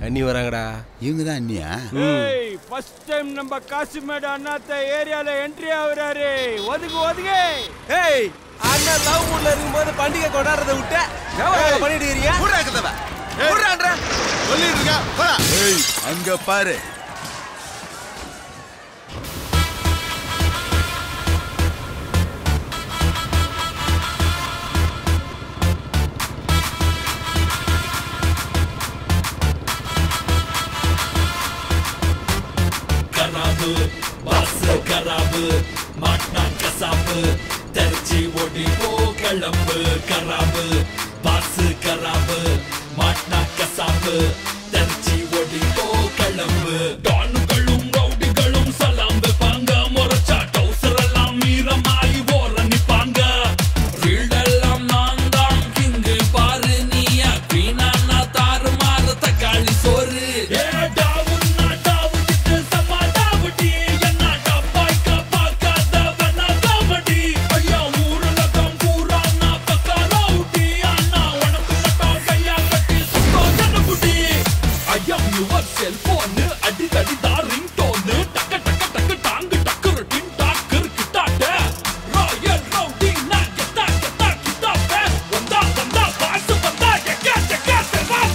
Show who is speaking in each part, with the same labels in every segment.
Speaker 1: அண்ணி வராங்கடா
Speaker 2: இவங்க தான் அண்ணியா
Speaker 3: ஏய் ஃபர்ஸ்ட் டைம் நம்ம காசிமேடு அண்ணாத்த ஏரியால என்ட்ரி ஆகுறாரு ஒதுங்கு ஒதுங்கு
Speaker 1: ஏய் அண்ணா லவ் மூட்ல இருக்கும்போது பண்டிகை கொண்டாடுறத விட்டு வியாபாரம் பண்ணிட்டு இருக்கீங்க
Speaker 2: சொல்லிட்டு இருக்கா போடா ஏய் அங்க பாரு
Speaker 4: கராபு பாஸ் கராபு மாட்னா கசாப்பு தெரிச்சி ஓடி போ கிளம்பு கராபு பாஸ் கராபு மாட்னா கசாப்பு தெரிச்சி ஓடி போ கிளம்பு டான்களும் ரவுடிகளும் சலாம் வைப்பாங்க முறைச்சா டவுசர் எல்லாம் மீறமாய் ஓர நிப்பாங்க ரீல்டெல்லாம் நான் தான் கிங்கு பாரு நீயா வீணானா தாறு மாற தக்காளி சோறு ஏ டாவுன்னா டாவுடிட்டு சம்மா டாவுடி என்ன டப்பாய்க்க பார்க்காதவனா காமெடி ஐயா ஊருலகம் பூரானா பக்கா ரவுடி அண்ணா உனக்கு மட்டும் கையா கட்டி சுத்தோ ஜனகுடி ஐயம் யுவர் செல்போனு அடிக்கடி தான் ரிங்டோனு டக்கு டக்கு டக்கு டாங்கு டக்குரு டின் டாக்கர் கிட்டாட்ட ராயல் ரவுடி நான் கெத்தா கெத்தா கிட்டாப்ப வந்தா வந்தா பாசு வந்தா எக்கா எக்கா செவாங்க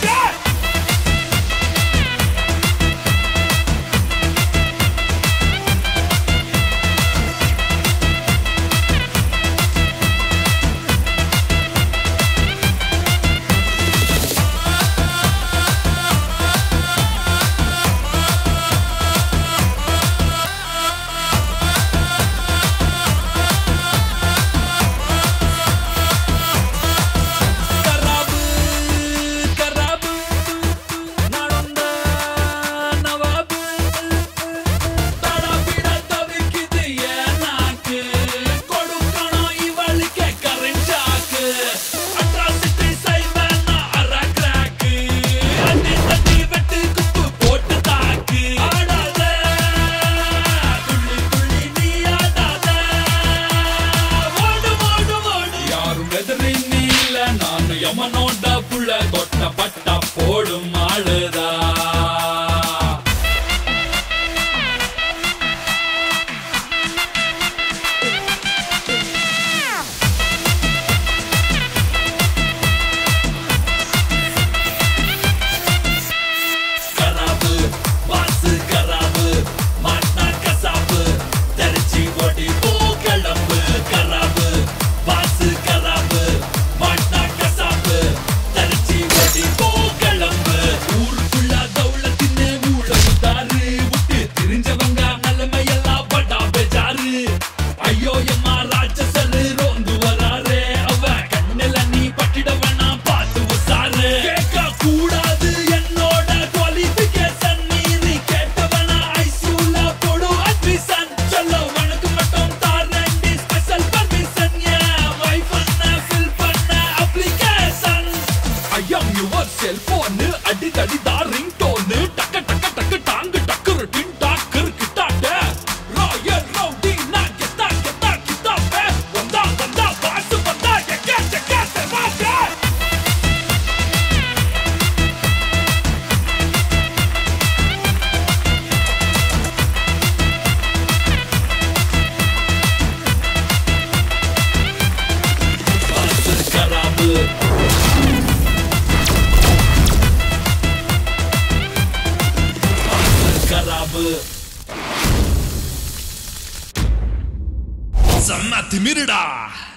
Speaker 4: கராபு கராபு நானொந்த நவாபு தடபிட தவிக்குது என் நாக்கு கொடுக்கணும் இவளுக்கே கரண்ட் ஷாக்கு அட்ராசிட்டி செய்வேன்னா அரை கிராக்கு அடி தட்டி வெட்டு குப்பு போட்டு தாக்கு ஆடாத துள்ளி துள்ளி நீ ஆடாத ஓடு ஓடு ஓடு யாரும் எதிரி நீ இல்ல நான் யமனோட புள்ள தொட்ட பட்டா போடும் ஆளுதா கராபு வாசு கராபு மாட்டா கசாபு தெரிச்சி ஓடி போ கிளம்பு கராபு வாசு கராபு மாட்டா கசாபு தெரிச்சி ஓடி போ கிளம்பு ஊருக்குள்ள தௌலத்தின்னு ஊழலுதாரு விட்டு திரிஞ்சவங்க நிலைமையெல்லாம் படா பெஜாரு ஐயோ எம்மா ராட்சசலு ரோந்து வராரே அவ கண்ணில நீ பட்டிட வேணாம் பார்த்து உசாரு கேட்க கூடாது என்னோட குவாலிஃபிகேஷன் மீறி கேட்டவனா ஐசூல போடு அட்மிஷன் சொல்ல உனக்கு மட்டும் தாரண்டி ஸ்பெஷல் பர்மிஷன் ஏன் வைஃப் பண்ண ஃபில் பண்ண அப்ளிகேஷன் ஐயம் யுவர் செல்போனு அடிக்கடி தான் ரிங்டோனு டக்கு டக்கு டக்கு டாங்கு டக்குரு டின் டாக்கர் கிட்டாட்ட ராயல் ரவுடி நான் கெத்தா கெத்தா கிட்டாப்ப வந்தா வந்தா பாசு வந்தா எக்கா எக்கா செவாங்க பாசு கராபு கராபு செம்ம திமிருடா